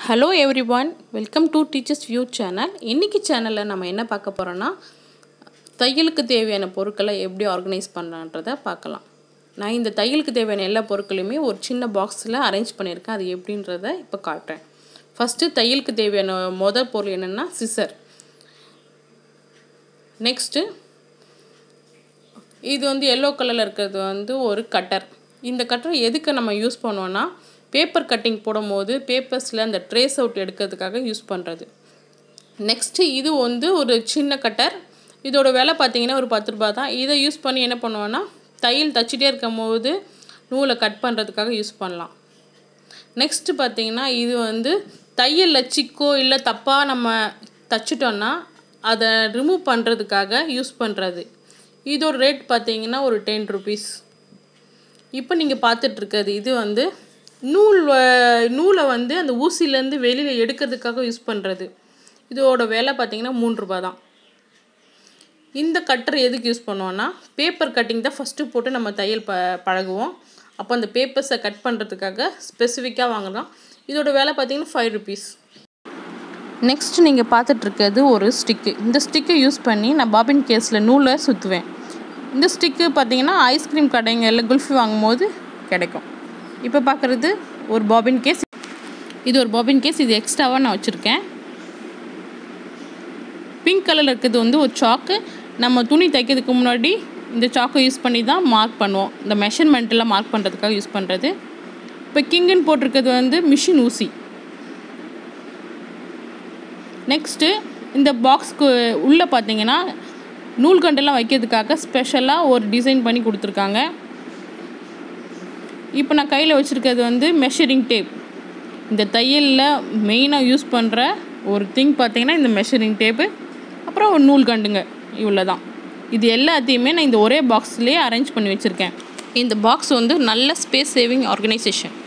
hello everyone welcome to teachers view channel இன்றைக்கி சேனலில் நம்ம என்ன பார்க்க போகிறோன்னா தையலுக்கு தேவையான பொருட்களை எப்படி ஆர்கனைஸ் பண்ணலான்றதை பார்க்கலாம் நான் இந்த தையலுக்கு தேவையான எல்லா பொருட்களையுமே ஒரு சின்ன பாக்ஸில் அரேஞ்ச் பண்ணியிருக்கேன் அது எப்படின்றத இப்போ காட்டுறேன் ஃபஸ்ட்டு தையலுக்கு தேவையான மொதல் பொருள் என்னென்னா சிசர் நெக்ஸ்ட்டு இது வந்து எல்லோ கலரில் இருக்கிறது வந்து ஒரு கட்டர் இந்த கட்டர் எதுக்கு நம்ம யூஸ் பண்ணுவோன்னா பேப்பர் கட்டிங் போடும்போது பேப்பர்ஸில் அந்த ட்ரேஸ் அவுட் எடுக்கிறதுக்காக யூஸ் பண்ணுறது நெக்ஸ்ட்டு இது வந்து ஒரு சின்ன கட்டர் இதோட விலை பார்த்தீங்கன்னா ஒரு பத்து ரூபா தான் இதை யூஸ் பண்ணி என்ன பண்ணுவோன்னா தையல் தச்சிட்டே இருக்கும் போது நூலை கட் பண்ணுறதுக்காக யூஸ் பண்ணலாம் நெக்ஸ்ட்டு பார்த்தீங்கன்னா இது வந்து தையலில் சிக்கோ இல்லை தப்பாக நம்ம தச்சிட்டோன்னா அதை ரிமூவ் பண்ணுறதுக்காக யூஸ் பண்ணுறது இதோட ரேட் பார்த்தீங்கன்னா ஒரு டென் ருபீஸ் இப்போ நீங்கள் பார்த்துட்ருக்கிறது இது வந்து நூல் வ- நூலை வந்து அந்த ஊசிலேருந்து வெளியில் எடுக்கிறதுக்காக யூஸ் பண்ணுறது இதோட விலை பார்த்தீங்கன்னா மூணு ரூபா தான் இந்த கட்டர் எதுக்கு யூஸ் பண்ணுவோன்னா பேப்பர் கட்டிங் தான் ஃபஸ்ட்டு போட்டு நம்ம தையல் ப பழகுவோம் அப்போ அந்த பேப்பர்ஸை கட் பண்ணுறதுக்காக ஸ்பெசிஃபிக்காக வாங்கலாம் இதோட விலை பார்த்தீங்கன்னா ஃபைவ் ருபீஸ் நெக்ஸ்ட் நீங்கள் பார்த்துட்ருக்கிறது ஒரு ஸ்டிக்கு இந்த ஸ்டிக்கை யூஸ் பண்ணி நான் பாபின் கேஸில் நூலை சுற்றுவேன் இந்த ஸ்டிக்கு பார்த்தீங்கன்னா ஐஸ்கிரீம் கடைங்களில் குல்ஃபி வாங்கும்போது கிடைக்கும் இப்போ பார்க்குறது ஒரு பாபின் கேஸ் இது ஒரு பாபின் கேஸ் இது எக்ஸ்ட்ராவாக நான் வச்சுருக்கேன் பிங்க் கலரில் இருக்கிறது வந்து ஒரு சாக்கு நம்ம துணி தைக்கிறதுக்கு முன்னாடி இந்த சாக்கை யூஸ் பண்ணி தான் மார்க் பண்ணுவோம் இந்த மெஷர்மெண்ட்டெல்லாம் மார்க் பண்ணுறதுக்காக யூஸ் பண்ணுறது இப்போ கிங்குன்னு போட்டிருக்கிறது வந்து மிஷின் ஊசி நெக்ஸ்ட்டு இந்த பாக்ஸ்க்கு உள்ளே பார்த்தீங்கன்னா நூல்கண்டெல்லாம் வைக்கிறதுக்காக ஸ்பெஷலாக ஒரு டிசைன் பண்ணி கொடுத்துருக்காங்க இப்போ நான் கையில் வச்சுருக்கிறது வந்து மெஷரிங் டேப் இந்த தையலில் மெயினாக யூஸ் பண்ணுற ஒரு திங் பார்த்தீங்கன்னா இந்த மெஷரிங் டேப்பு அப்புறம் ஒரு நூல்கண்டுங்க இவ்வளோ தான் இது எல்லாத்தையுமே நான் இந்த ஒரே பாக்ஸ்லேயே அரேஞ்ச் பண்ணி வச்சுருக்கேன் இந்த பாக்ஸ் வந்து நல்ல ஸ்பேஸ் சேவிங் ஆர்கனைசேஷன்